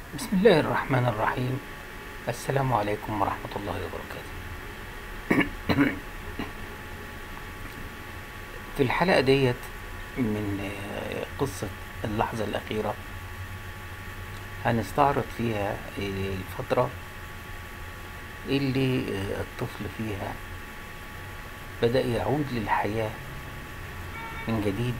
بسم الله الرحمن الرحيم السلام عليكم ورحمة الله وبركاته في الحلقة ديت من آه، قصة اللحظة الأخيرة هنستعرض فيها آه، الفترة اللي آه، الطفل فيها بدأ يعود للحياة من جديد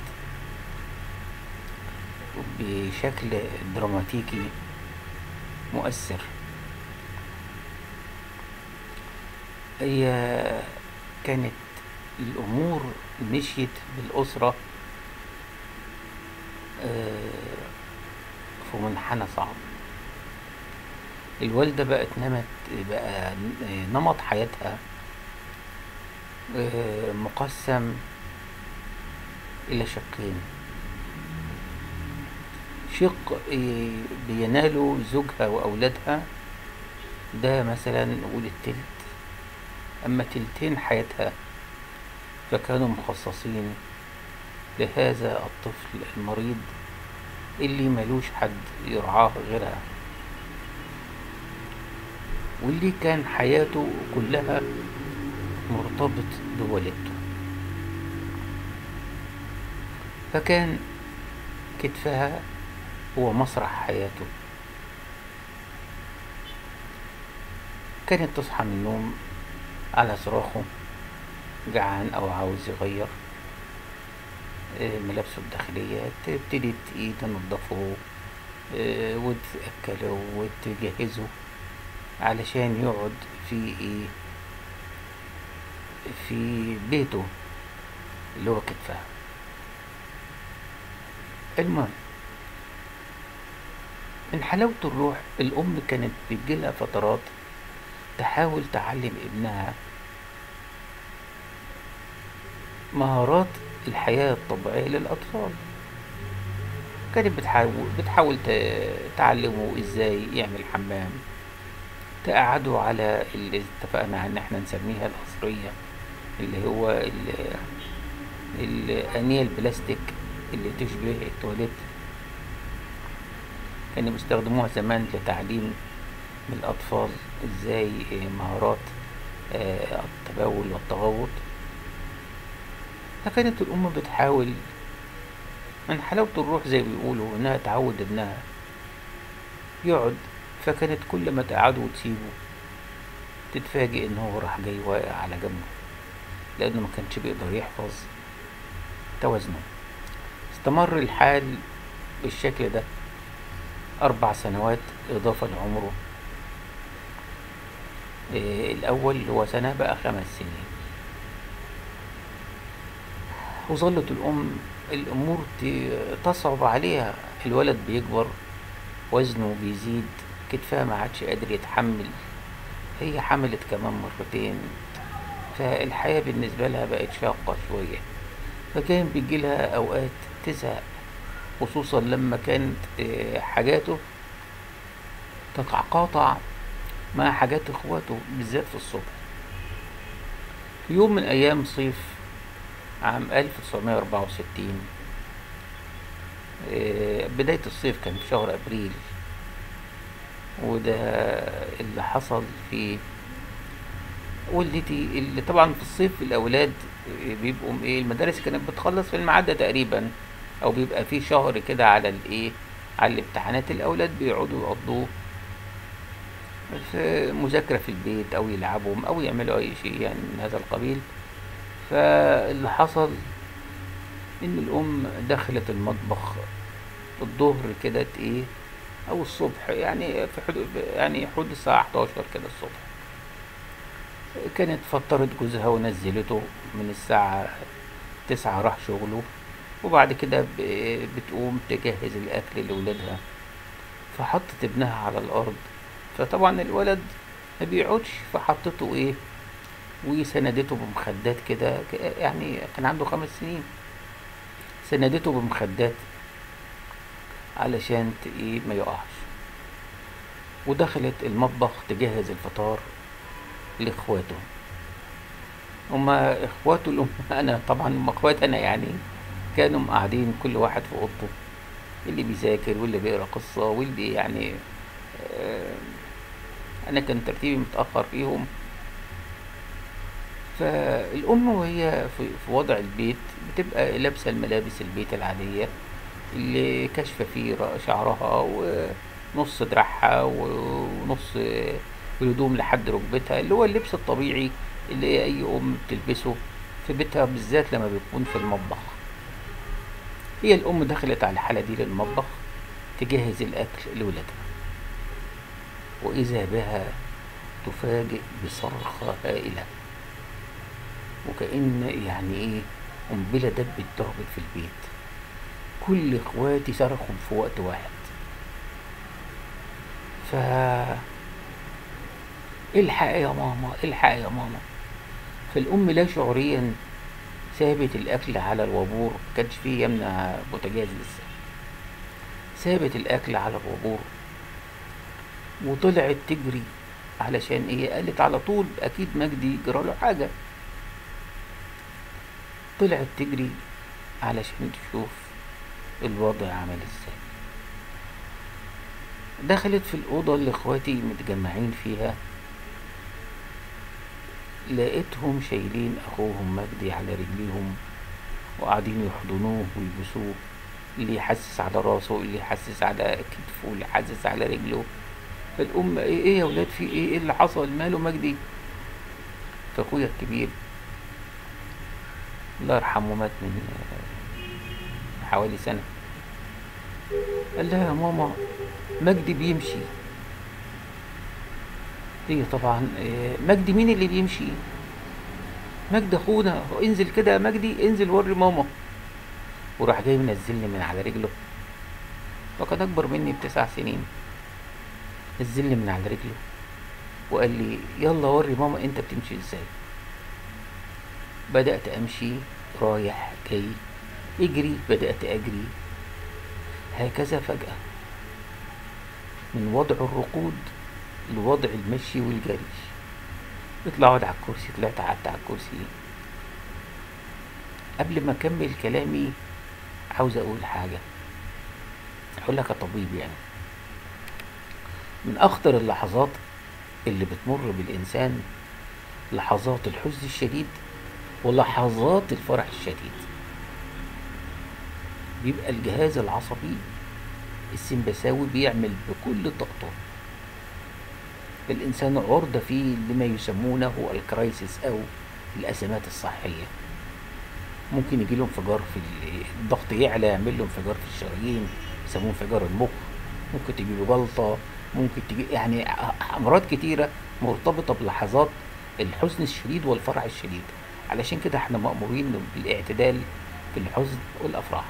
بشكل دراماتيكي مؤثر هي كانت الأمور مشيت بالأسرة آه، في منحنى صعب الوالدة بقت نمت بقى نمط حياتها آه، مقسم إلى شقين شق آه، بيناله زوجها وأولادها ده مثلا نقول التلت أما تلتين حياتها فكانوا مخصصين لهذا الطفل المريض اللي ملوش حد يرعاه غيرها واللي كان حياته كلها مرتبط بوالدته فكان كتفها هو مسرح حياته كانت تصحى من النوم على صراخه جعان او عاوز يغير آه، ملابسه الداخلية تبتدي ت- تنضفه آه، وتأكله وتجهزه علشان يقعد في ايه في بيته اللي هو كتفها المهم من حلاوة الروح الأم كانت بتجيلها فترات تحاول تعلم ابنها مهارات الحياة الطبيعية للأطفال كانت بتحاول بتحاول ت- تعلمه ازاي يعمل حمام تقعده على اللي اتفقنا ان احنا نسميها القصرية اللي هو ال- الأنية البلاستيك اللي تشبه التواليت كانوا بيستخدموها زمان لتعليم الأطفال ازاي مهارات آه، التبول والتغوط فكانت الأم بتحاول من حلاوة الروح زي ما بيقولوا إنها تعود ابنها يقعد فكانت كل ما تقعده وتسيبه تتفاجئ إن هو راح جاي واقع على جنبه لأنه ما كانش بيقدر يحفظ توازنه استمر الحال بالشكل ده أربع سنوات إضافة لعمره إيه، الأول اللي هو سنة بقى خمس سنين وظلت الأم الأمور ت- تصعب عليها الولد بيكبر وزنه بيزيد كتفها ما عادش قادر يتحمل هي حملت كمان مرتين فالحياة بالنسبة لها بقت شاقة شوية فكان بيجيلها أوقات تزهق خصوصا لما كانت آه، حاجاته تتقاطع مع حاجات اخواته بالذات في الصبح في يوم من أيام صيف عام 1964 آه، بداية الصيف كان في شهر أبريل وده اللي حصل في والدتي اللي طبعا في الصيف الأولاد آه، بيبقوا م- إيه المدارس كانت بتخلص في الميعاد ده تقريبا أو بيبقى في شهر كده على الإيه على الامتحانات الأولاد بيقعدوا يقضوه في مذاكرة في البيت أو يلعبوا أو يعملوا أي شيء يعني من هذا القبيل فاللي حصل إن الأم دخلت المطبخ الظهر كده إيه أو الصبح يعني في حدود يعني حدود الساعة 11 كده الصبح كانت فطرت جوزها ونزلته من الساعة تسعة راح شغله وبعد كده ب- بتقوم تجهز الأكل لأولادها فحطت ابنها على الأرض فطبعا الولد ما بيقعدش فحطته إيه وسندته بمخدات كده ك- يعني كان عنده خمس سنين سندته بمخدات علشان ت- ايه ما يقعش ودخلت المطبخ تجهز الفطار لاخواته هما اخواته اللي هم انا طبعا هم اخوات انا يعني كانوا قاعدين كل واحد في اوضته اللي بيذاكر واللي بيقرا قصه واللي يعني آه، انا كان ترتيبي متاخر فيهم فالام وهي في في وضع البيت بتبقى لابسه الملابس البيت العاديه اللي كاشفه فيه رأ- شعرها ونص دراعها ونص الهدوم لحد ركبتها اللي هو اللبس الطبيعي اللي اي ام بتلبسه في بيتها بالذات لما بيكون في المطبخ هي الام دخلت على الحاله دي للمطبخ تجهز الاكل لولادها واذا بها تفاجئ بصرخه هائله وكأن يعني ايه قنبلة دبت ضربت في البيت كل اخواتي صرخوا في وقت واحد ف الحق يا ماما الحق يا ماما فالأم لا شعوريا سابت الأكل على الوابور كانش فيه يمنع بوتاجاز لسه سابت الأكل على الوابور وطلعت تجري علشان ايه قالت على طول اكيد مجدي جراله حاجه طلعت تجري علشان تشوف الوضع عامل ازاي دخلت في الأوضة اللي اخواتي متجمعين فيها لقيتهم شايلين أخوهم مجدي على رجليهم وقاعدين يحضنوه ويبوسوه اللي يحسس على راسه اللي يحسس على كتفه اللي يحسس على رجله فالأم ايه ايه يا ولاد في ايه ايه اللي حصل ماله مجدي فأخويا الكبير الله يرحمه مات من آه، حوالي سنة قال لها يا ماما مجدي بيمشي هي طبعا آه، مجدي مين اللي بيمشي مجدي اخونا انزل كده يا مجدي انزل وري ماما وراح جاي منزلني من على رجله وكان اكبر مني بتسع سنين نزلني من على رجله وقال لي يلا وري ماما انت بتمشي ازاي بدأت أمشي رايح جاي اجري بدأت أجري هكذا فجأة من وضع الركود لوضع المشي والجري اطلع اقعد على الكرسي طلعت قعدت على الكرسي قبل ما اكمل كلامي عاوز اقول حاجة اقول لك يا طبيب يعني من اخطر اللحظات اللي بتمر بالانسان لحظات الحزن الشديد ولحظات الفرح الشديد بيبقى الجهاز العصبي السمبثاوي بيعمل بكل طاقته الإنسان عرضة فيه لما يسمونه الكرايسيس أو الأزمات الصحية ممكن يجي له انفجار في ال- الضغط يعلى يعمل له انفجار في الشرايين يسموه انفجار المخ ممكن تجي له جلطة ممكن تجي يعني أ- أمراض كتيرة مرتبطة بلحظات الحزن الشديد والفرح الشديد علشان كده احنا مأمورين بالاعتدال في الحزن والأفراح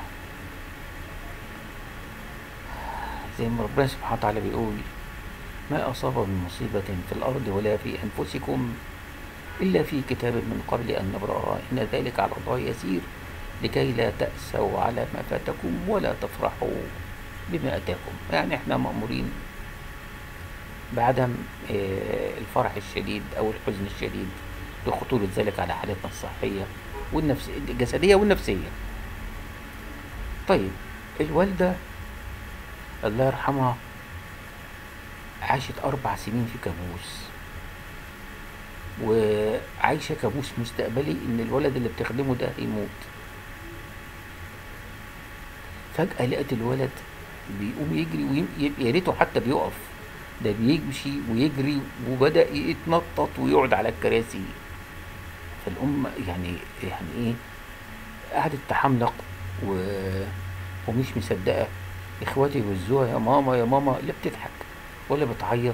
زي ما ربنا سبحانه وتعالى بيقول ما أصاب من مصيبة في الأرض ولا في أنفسكم إلا في كتاب من قبل أن نبرأها إن ذلك على الله يسير لكي لا تأسوا على ما فاتكم ولا تفرحوا بما أتاكم يعني إحنا مأمورين بعدم آه، الفرح الشديد أو الحزن الشديد لخطورة ذلك على حالتنا الصحية والنفس الجسدية والنفسية طيب الوالدة الله يرحمها عاشت أربع سنين في كابوس وعايشة كابوس مستقبلي إن الولد اللي بتخدمه ده هيموت فجأة لقت الولد بيقوم يجري ويم... يا ريته حتى بيقف ده بيمشي ويجري وبدأ يتنطط ويقعد على الكراسي فالأم يعني يعني إيه قعدت تحملق و... ومش مصدقة إخواتي يوزوها يا ماما يا ماما لا بتضحك ولا بتعيط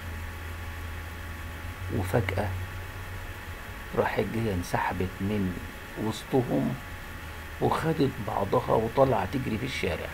وفجأة راحت جاية انسحبت من وسطهم وخدت بعضها وطلعت تجري في الشارع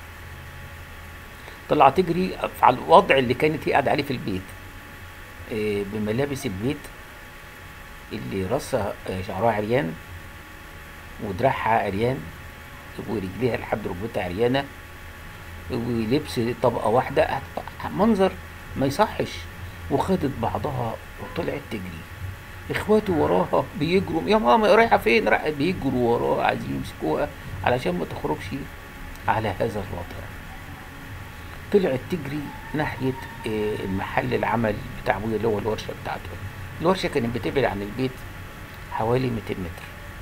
طلعت تجري على الوضع اللي كانت هي قاعدة عليه في البيت آه، بملابس البيت اللي راسها آه، شعرها عريان ودراعها عريان ورجليها لحد ركبتها عريانة ولبس طبقة واحدة منظر ما يصحش وخدت بعضها وطلعت تجري اخواته وراها بيجروا يا ماما رايحة فين رايحة بيجروا وراها عايزين يمسكوها علشان ما تخرجش على هذا الوضع طلعت تجري ناحية آه، المحل العمل بتاع ابويا اللي هو الورشة بتاعته الورشة كانت بتبعد عن البيت حوالي 200 متر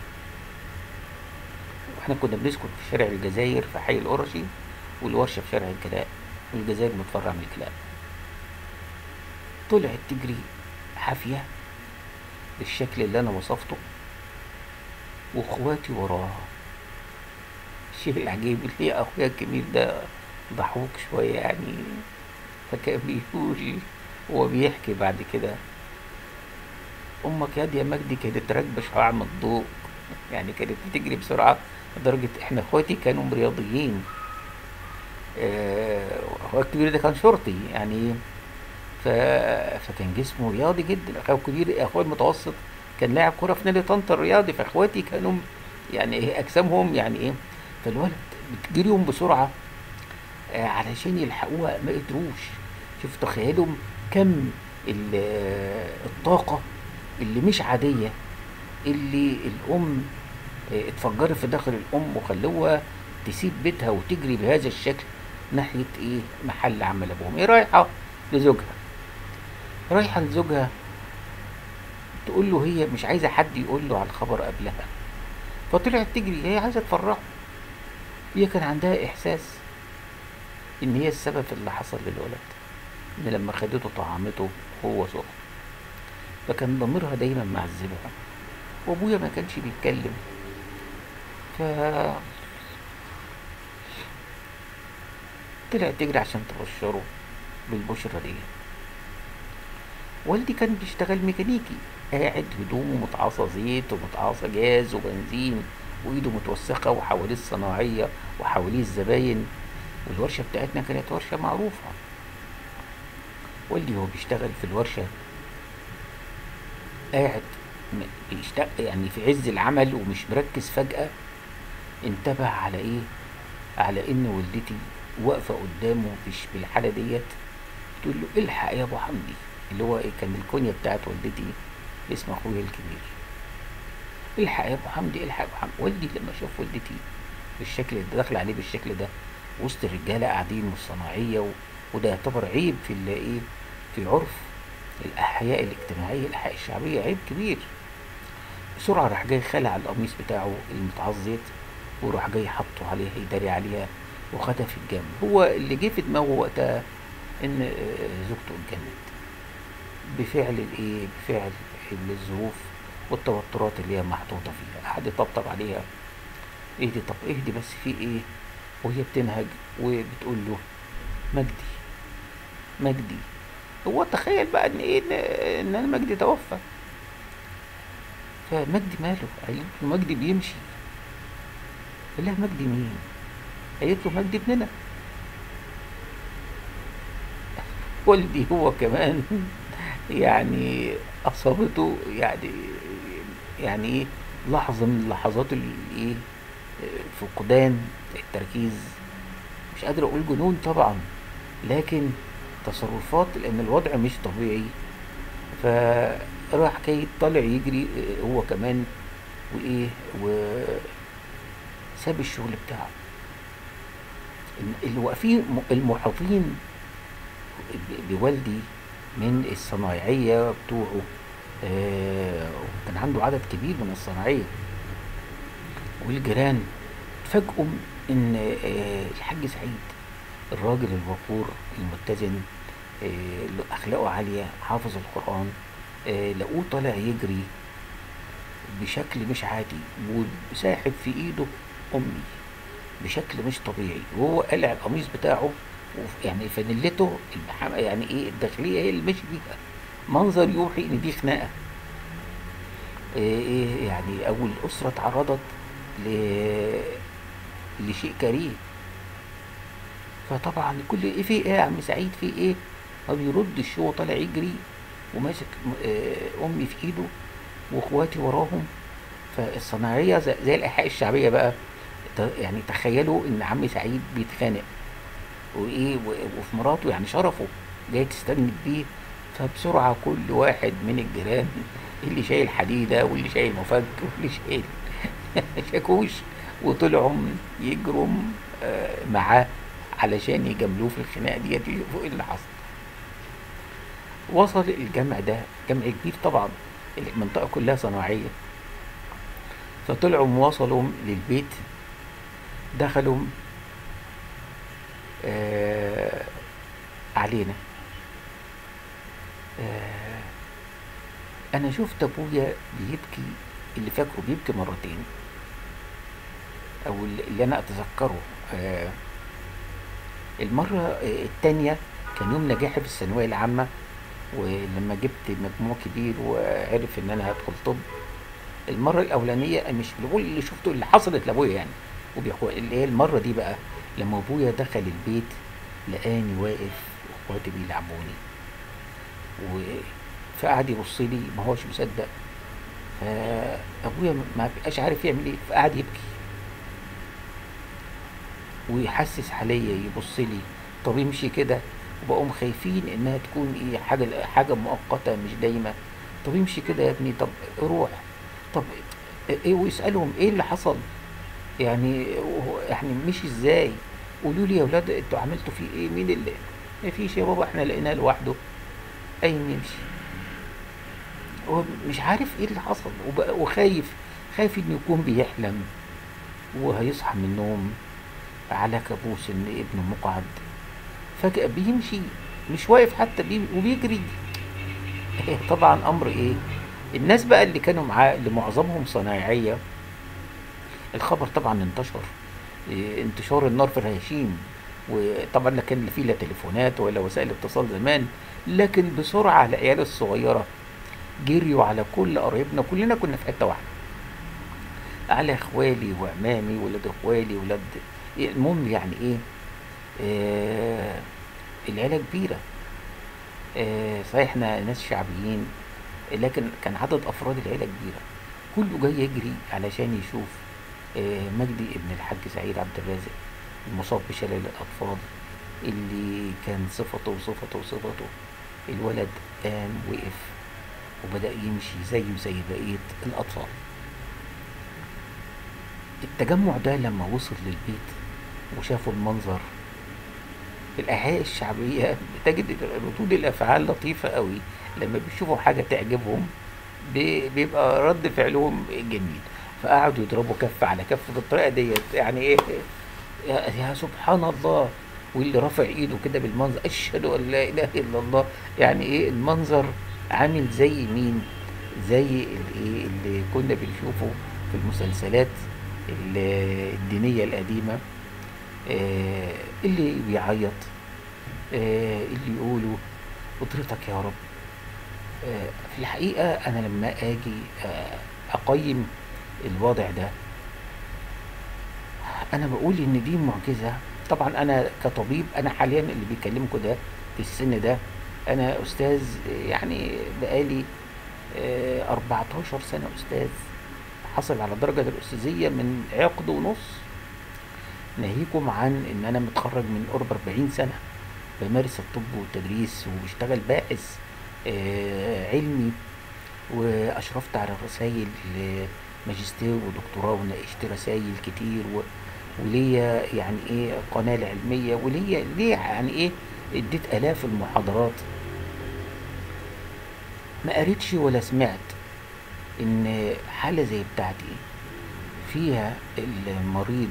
واحنا كنا بنسكن في شارع الجزائر في حي القرشي والورشة في شارع الكلاء والجزائر متفرع من الكلاء طلعت تجري حافية بالشكل اللي انا وصفته واخواتي وراها الشيء العجيب اللي هي اخويا الكبير ده ضحوك شوية يعني فكان بيقول هو بيحكي بعد كده امك يا دي يا مجدي كانت راكبة شعاع من الضوء يعني كانت بتجري بسرعة لدرجة احنا اخواتي كانوا رياضيين آه، اخويا الكبير ده كان شرطي يعني ف... فكان جسمه رياضي جدا اخويا الكبير اخويا المتوسط كان لاعب كرة في نادي طنطا الرياضي فاخواتي كانوا يعني ايه اجسامهم يعني ايه فالولد بتجريهم بسرعة آه، علشان يلحقوها ما قدروش شوف تخيلوا كم ال- آه، الطاقة اللي مش عادية اللي الأم آه، اتفجرت في داخل الأم وخلوها تسيب بيتها وتجري بهذا الشكل ناحية ايه محل عمل أبوهم ايه رايحة لزوجها رايحة لزوجها تقول له هي مش عايزة حد يقول له على الخبر قبلها فطلعت تجري هي عايزة تفرحه هي كان عندها إحساس إن هي السبب في اللي حصل للولد إن لما خدته طعمته وهو سخن فكان ضميرها دايما معذبها وأبويا ما كانش بيتكلم ف طلعت تجري عشان تبشره بالبشرة دي والدي كان بيشتغل ميكانيكي قاعد هدومه متعاصة زيت ومتعاصة جاز وبنزين وايده متوسخة وحواليه الصناعية وحواليه الزباين والورشة بتاعتنا كانت ورشة معروفة والدي هو بيشتغل في الورشة قاعد م- بيشتغل يعني في عز العمل ومش مركز فجأة انتبه على ايه على ان والدتي واقفة قدامه مش بالحالة ديت تقول له الحق يا ابو حمدي اللي هو إيه كان الكونيا بتاعت والدتي اسم اخويا الكبير الحق يا ابو حمدي الحق يا ابو حمدي والدي لما شاف والدتي بالشكل ده داخل عليه بالشكل ده وسط الرجاله قاعدين والصناعيه و... وده يعتبر عيب في ال- ايه في عرف الاحياء الاجتماعيه الاحياء الشعبيه عيب كبير بسرعه راح جاي خلع القميص بتاعه المتعص زيت وراح جاي حطه عليها يداري عليها وخدها في الجنب هو اللي جه في دماغه وقتها ان آه، زوجته اتجنت بفعل الايه بفعل الظروف والتوترات اللي هي محطوطه فيها قعد يطبطب عليها اهدي طب اهدي بس في ايه وهي بتنهج وبتقول له مجدي مجدي هو تخيل بقى ان ايه ان, إن انا مجدي توفى فمجدي ماله قالت له مجدي بيمشي قال لها مجدي مين قالت له مجدي ابننا والدي هو كمان يعني اصابته يعني يعني ايه لحظه من لحظات الايه فقدان التركيز مش قادر اقول جنون طبعا لكن تصرفات لان الوضع مش طبيعي فراح كي طالع يجري آه، هو كمان وايه وساب الشغل بتاعه اللي واقفين المحاطين ب- بوالدي من الصنايعية بتوعه آه، وكان عنده عدد كبير من الصناعية والجيران فاجئوا ان آه، الحاج سعيد الراجل الوقور المتزن آه، اللي اخلاقه عالية حافظ القرآن آه، لقوه طالع يجري بشكل مش عادي وساحب في ايده امي بشكل مش طبيعي وهو قلع القميص بتاعه وف- يعني فانيلته المح- يعني ايه الداخليه هي اللي ماشي بيها منظر يوحي ان دي خناقه ايه إيه يعني او الاسره اتعرضت ل... لشيء كريه فطبعا كل ايه في ايه يا عم سعيد في ايه ما بيردش هو طالع يجري وماسك م- آه، امي في ايده واخواتي وراهم فالصناعيه زي, زي الايحاء الشعبيه بقى ت- يعني تخيلوا ان عم سعيد بيتخانق وايه و- وفي مراته يعني شرفه جاي تستند بيه فبسرعه كل واحد من الجيران اللي شايل حديده واللي شايل مفك واللي شايل شاكوش وطلعوا يجروا آه، معاه علشان يجاملوه في الخناقه ديت يشوفوا ايه اللي حصل وصل الجمع ده جمع كبير طبعا المنطقه كلها صناعيه فطلعوا وصلوا للبيت دخلوا آه علينا آه انا شفت ابويا بيبكي اللي فاكره بيبكي مرتين او اللي انا اتذكره آه المره التانية كان يوم نجاحي في الثانويه العامه ولما جبت مجموع كبير وعرف ان انا هدخل طب المره الاولانيه مش بقول اللي شفته اللي حصلت لابويا يعني وبيحكوا اللي هي المره دي بقى لما ابويا دخل البيت لقاني واقف واخواتي بيلعبوني و فقعد يبص لي ما هوش مصدق فابويا ما بقاش عارف يعمل ايه فقعد يبكي ويحسس عليا يبص لي طب امشي كده وبقوا خايفين انها تكون ايه حاجه حاجه مؤقته مش دايمه طب امشي كده يا ابني طب روح طب ايه ويسالهم ايه اللي حصل يعني يعني مشي ازاي قولوا لي يا اولاد انتوا عملتوا فيه ايه مين اللي ما فيش يا بابا احنا لقيناه لوحده اين يمشي هو مش عارف ايه اللي حصل وخايف خايف انه يكون بيحلم وهيصحى من النوم على كابوس ان ابنه مقعد فجأة بيمشي مش واقف حتى بي وبيجري طبعا امر ايه الناس بقى اللي كانوا معاه اللي معظمهم صنايعية الخبر طبعا انتشر إيه انتشار النار في الهشيم وطبعا لا كان فيه لا تليفونات ولا وسائل اتصال زمان لكن بسرعة العيال الصغيرة جريوا على كل قرايبنا كلنا كنا في حتة واحدة على اخوالي وعمامي ولاد اخوالي ولاد المهم يعني ايه آه العيلة كبيرة آه صحيح احنا ناس شعبيين لكن كان عدد افراد العيلة كبيرة كله جاي يجري علشان يشوف آه مجدي ابن الحاج سعيد عبد الرازق المصاب بشلل الاطفال اللي كان صفته وصفته وصفته الولد قام وقف وبدأ يمشي زيه زي بقية الأطفال التجمع ده لما وصل للبيت وشافوا المنظر الأحياء الشعبية بتجد ردود الأفعال لطيفة قوي لما بيشوفوا حاجة تعجبهم بيبقى رد فعلهم جميل فقعدوا يضربوا كف على كف بالطريقة ديت يعني ايه يا, يا سبحان الله واللي رافع ايده كده بالمنظر اشهد ان لا اله الا الله يعني ايه المنظر عامل زي مين زي الايه اللي كنا بنشوفه في المسلسلات الدينية القديمة آه اللي بيعيط آه اللي يقولوا قدرتك يا رب آه في الحقيقة أنا لما أجي أقيم الوضع ده أنا بقول إن دي معجزة طبعا أنا كطبيب أنا حاليا اللي بيكلمكم ده في السن ده أنا أستاذ يعني بقالي 14 سنة أستاذ حصل على درجة الأستاذية من عقد ونص ناهيكم عن ان انا متخرج من قرب 40 سنة بمارس الطب والتدريس وبشتغل باحث آه علمي واشرفت على رسائل ماجستير ودكتوراه وناقشت رسائل كتير و... وليا يعني ايه قناة علمية وليا ليه يعني ايه اديت الاف المحاضرات ما قريتش ولا سمعت ان حالة زي بتاعتي فيها المريض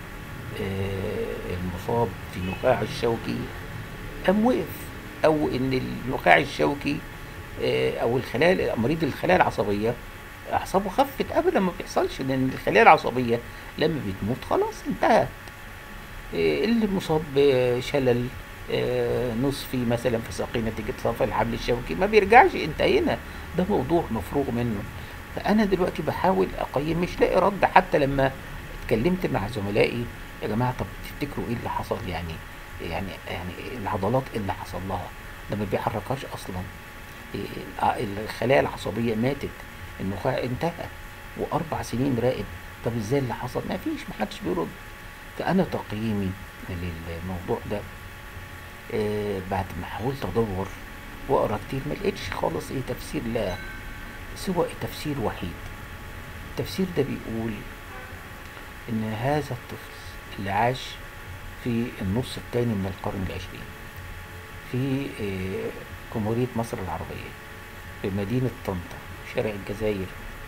المصاب في النخاع الشوكي قام وقف او ان النخاع الشوكي او الخلايا مريض الخلايا العصبيه اعصابه خفت ابدا ما بيحصلش لان الخلايا العصبيه لما بتموت خلاص انتهت اللي مصاب بشلل نصفي مثلا في ساقيه نتيجه صفى الحبل الشوكي ما بيرجعش انتهينا ده موضوع مفروغ منه فانا دلوقتي بحاول اقيم مش لاقي رد حتى لما اتكلمت مع زملائي يا جماعه طب تفتكروا ايه اللي حصل يعني يعني يعني العضلات إيه اللي حصل لها ده ما بيحركهاش اصلا إيه الخلايا العصبيه ماتت النخاع انتهى واربع سنين راقد طب ازاي اللي حصل ما فيش ما حدش بيرد فانا تقييمي للموضوع ده آه بعد ما حاولت ادور واقرا كتير ما لقيتش خالص ايه تفسير لا سوى تفسير وحيد التفسير ده بيقول ان هذا الطفل اللي عاش في النص الثاني من القرن العشرين في آه، جمهورية مصر العربية في مدينة طنطا شارع الجزائر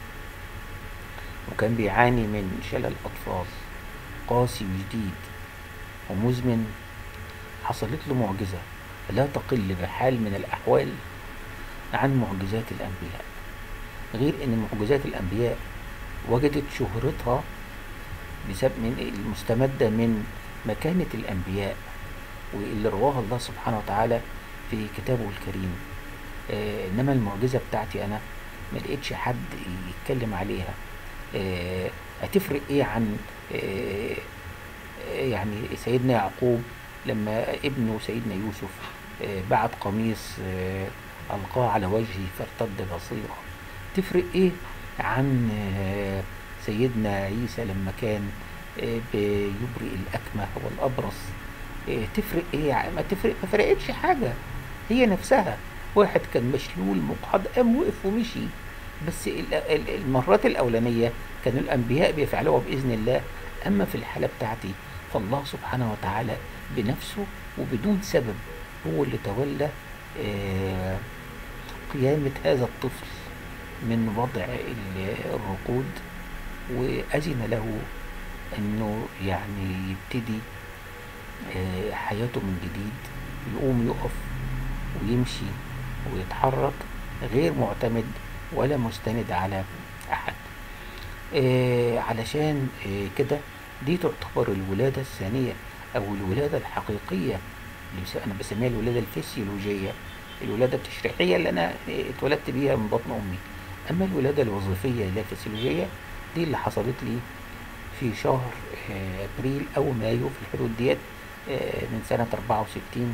وكان بيعاني من شلل أطفال قاسي وجديد ومزمن حصلت له معجزة لا تقل بحال من الأحوال عن معجزات الأنبياء غير أن معجزات الأنبياء وجدت شهرتها بسبب من المستمدة من مكانة الأنبياء واللي رواها الله سبحانه وتعالى في كتابه الكريم آه إنما المعجزة بتاعتي أنا ما لقيتش حد يتكلم عليها آه هتفرق إيه عن آه يعني سيدنا يعقوب لما ابنه سيدنا يوسف آه بعت قميص آه ألقاه على وجهه فارتد بصيرا تفرق إيه عن آه سيدنا عيسى لما كان آه بيبرئ الأكمه والأبرص آه تفرق إيه ما تفرق ما فرقتش حاجة هي نفسها واحد كان مشلول مقعد قام وقف ومشي بس ال- ال- المرات الأولانية كانوا الأنبياء بيفعلوها بإذن الله أما في الحالة بتاعتي فالله سبحانه وتعالى بنفسه وبدون سبب هو اللي تولى آه، قيامة هذا الطفل من وضع ال- الرقود وأذن له أنه يعني يبتدي آه، حياته من جديد يقوم يقف ويمشي ويتحرك غير معتمد ولا مستند على أحد آه، علشان آه، كده دي تعتبر الولادة الثانية أو الولادة الحقيقية اللي بس- أنا بسميها الولادة الفسيولوجية الولادة التشريحية اللي أنا آه، اتولدت بيها من بطن أمي أما الولادة الوظيفية اللي هي الفسيولوجية دي اللي حصلت لي في شهر آه، أبريل أو مايو في الحدود ديت آه، من سنة 64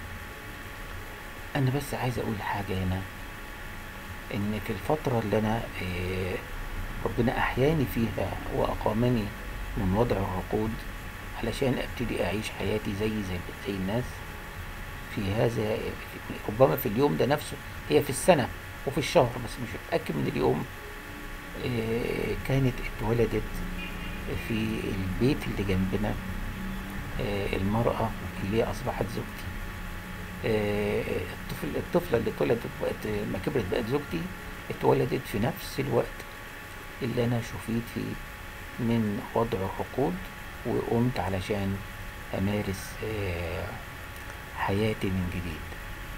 أنا بس عايز أقول حاجة هنا إن في الفترة اللي أنا آه، ربنا أحياني فيها وأقامني من وضع الرقود علشان أبتدي أعيش حياتي زي زي, زي الناس في هذا ربما في اليوم ده نفسه هي في السنة وفي الشهر بس مش متأكد من اليوم آه، كانت اتولدت في البيت اللي جنبنا آه، المرأة اللي هي أصبحت زوجتي آه، الطفل الطفلة اللي اتولدت وقت ما كبرت بقت زوجتي اتولدت في نفس الوقت اللي أنا شفيت فيه من وضع الرقود وقمت علشان أمارس آه، حياتي من جديد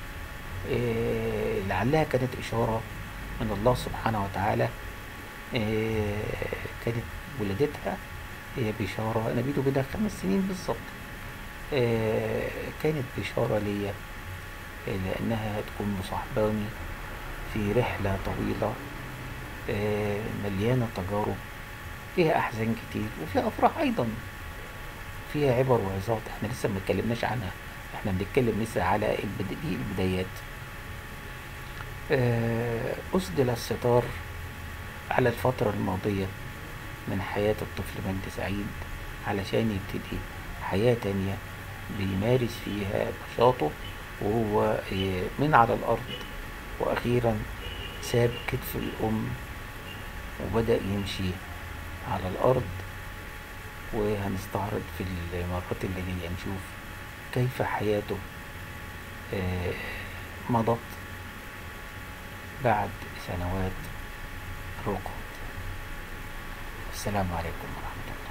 آه، لعلها كانت إشارة من الله سبحانه وتعالى آه، كانت ولادتها هي بشارة أنا بيني وبينها خمس سنين بالظبط آه، كانت بشارة ليا آه، لأنها تكون مصاحباني في رحلة طويلة آه، مليانة تجارب فيها أحزان كتير وفيها أفراح أيضا فيها عبر وعظات احنا لسه ما اتكلمناش عنها احنا بنتكلم لسه على البد... دي البدايات آه، أسدل الستار على الفترة الماضية من حياة الطفل مجدي سعيد علشان يبتدي حياة تانية بيمارس فيها نشاطه وهو آه، من على الأرض وأخيرا ساب كتف الأم وبدأ يمشي على الأرض وهنستعرض في المرات اللي جاية نشوف كيف حياته آه، مضت بعد سنوات رقود السلام عليكم ورحمة الله